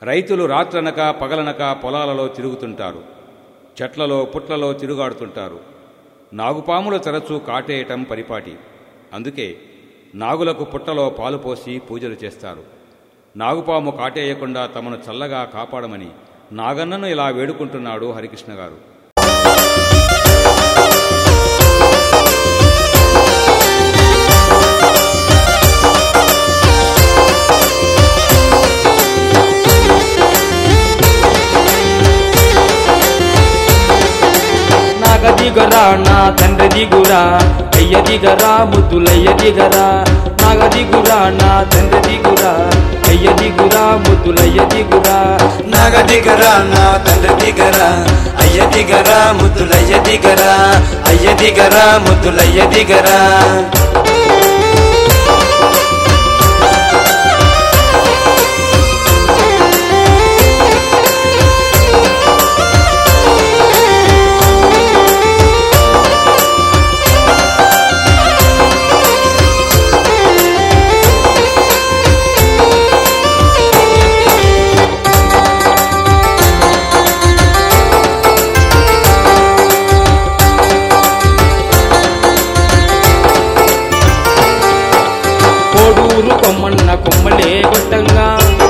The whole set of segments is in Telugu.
రైతులు రాత్రనక పగలనక పొలాలలో తిరుగుతుంటారు చెట్లలో పుట్లలో తిరుగాడుతుంటారు నాగుపాములు తరచూ కాటేయటం పరిపాటి అందుకే నాగులకు పుట్టలో పాలు పోసి పూజలు చేస్తారు నాగుపాము కాటేయకుండా తమను చల్లగా కాపాడమని నాగన్నను ఇలా వేడుకుంటున్నాడు హరికృష్ణ గారు నాగ దిగరా నా తండ్రి దిగురా అయ్య దిగరా ముద్దులయ్య దిగరా నాగ దిగురా నా తండ్రి దిగురా అయ్య దిగురా ముద్దులయ్య దిగురా నాగ దిగరా నా తండ్రి దిగరా అయ్య దిగరా ముద్దులయ్య దిగరా అయ్య దిగరా ముద్దులయ్య దిగరా కోడూరు కొమ్మన్న కొమ్మలే గొట్టంగా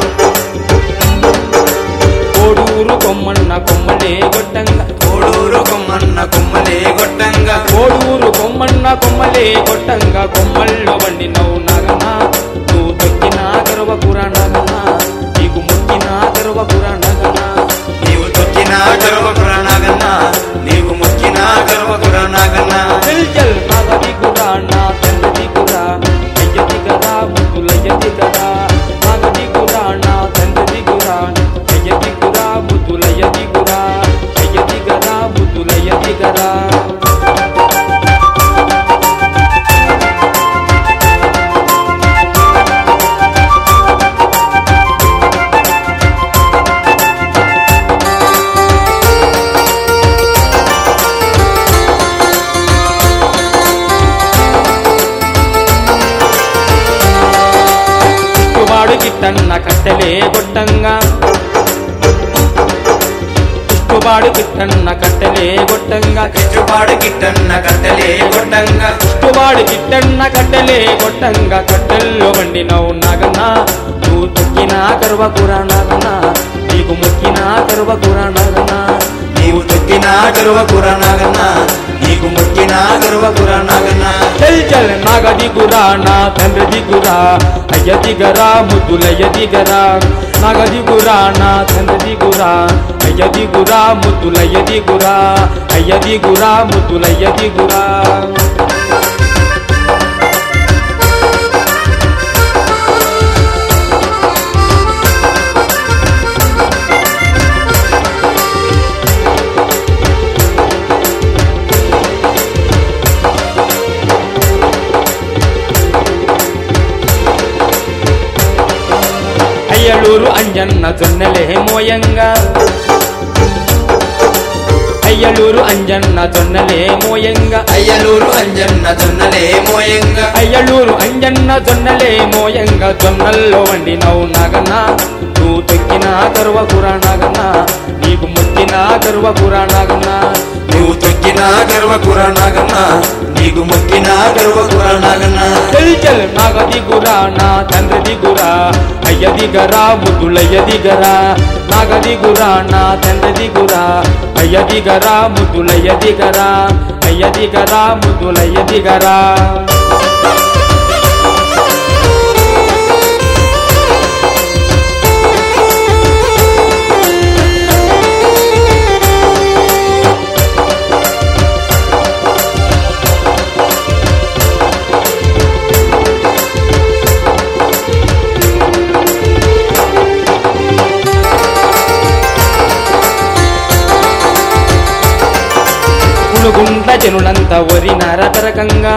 కోడూరు కొమ్మన్న కొమ్మలే గొట్టంగా కోడూరు కొమ్మన్న కొమ్మలే గొట్టంగా కోడూరు కొమ్మన్న కొమ్మలే గొట్టంగా కొమ్మల్లో వండి నవ్వు నగనా నువ్వు తొక్కిన గర్వపుర నగనా నీకు ముక్కిన గర్వపుర నగనా నీవు తొక్కిన గర్వకుర నాగన్న నీవు మొక్కిన గర్వకుర నాగన్న చల్ చల్ నాగది గురా నా తండ్రి గురా అయ్యది గరా ముద్దులయ్య దిగరా నాగది గురా నా తండ్రి గురా అయ్యది గురా ముద్దులయ్య దిగురా అయ్యది గరా ముద్దులయ్య దిగరా వాడు గిట్టన్న కట్టెలే గొట్టంగా వాడు గిట్టన్న కట్టెలే గొట్టంగా కిట్టుపాడు కిట్టన్న కట్టలే గొట్టంగా వాడు గిట్టన్న కట్టెలే గొట్టంగా కట్టెల్లో వండి నవ్వు నాగన్నా నువ్వు తొక్కిన కరువకుర నాగన్నా నీకు మొక్కిన కరువకుర నాగన్నా నీవు తొక్కిన గర్వకుర నాగన్న నీకు మొక్కిన గర్వకుర నాగన్న చల్ చల్ నాగది గురా నా తండ్రి దిగురా అయ్య దిగరా ముద్దులయ్య దిగరా నాగది గురా నా తండ్రి దిగురా అయ్య దిగురా ముద్దులయ్య దిగురా అయ్య దిగురా ముద్దులయ్య దిగురా అయ్యలూరు అంజన్న జొన్నలే మోయంగా అయ్యలూరు అంజన్న జొన్నలే మోయంగా అయ్యలూరు అంజన్న జొన్నలే మోయంగా అయ్యలూరు అంజన్న జొన్నలే మోయంగా జొన్నల్లో వండి నవ్వు నాగన్నా నువ్వు తొక్కిన కరువకుర నాగన్నా నీకు మొక్కిన కరువకుర నాగన్నా నువ్వు తొక్కిన గర్వకుర నాగన్న నీకు మొక్కిన గర్వకుర నాగన్న చల్ చల్ నాగది గురా నా తండ్రి దిగురా అయ్య దిగరా ముద్దులయ్య దిగరా నాగది గురా నా తండ్రి దిగురా అయ్య దిగరా ముద్దులయ్య దిగరా అయ్య దిగరా ముద్దులయ్య దిగరా పునుగుండ్ల జనులంతా వరి నరతరకంగా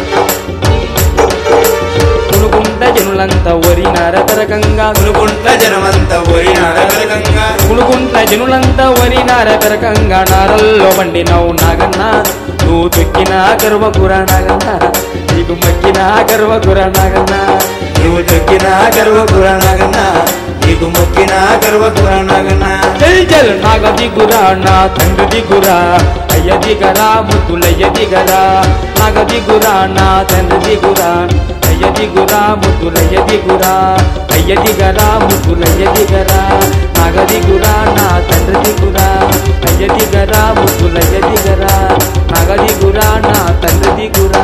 పునుగుండ్ల జనులంతా వరి నరతరకంగా అనుకుంట జనమంత పోయిన రకరకంగా పునుగుండ్ల జనులంతా వరి నరతరకంగా నారల్లో వండి నవ్వు నాగన్నా నువ్వు తొక్కిన గర్వకుర నాగన్నా నీకు మక్కిన గర్వకుర నాగన్నా నువ్వు తొక్కిన గర్వకుర నాగన్న నీకు మొక్కిన గర్వకురా నాగన్న చల్ చల్ నాగ దిగురా నా తండ్రి దిగురా అయ్య దిగరా ముద్దులయ్య దిగరా నాగ దిగురా నా తండ్రి దిగురా అయ్య దిగురా ముద్దులయ్య దిగురా అయ్య దిగరా ముద్దులయ్య దిగరా నాగ దిగురా నా తండ్రి దిగురా అయ్య దిగరా ముద్దులయ్య దిగరా నాగ దిగురా నా తండ్రి దిగురా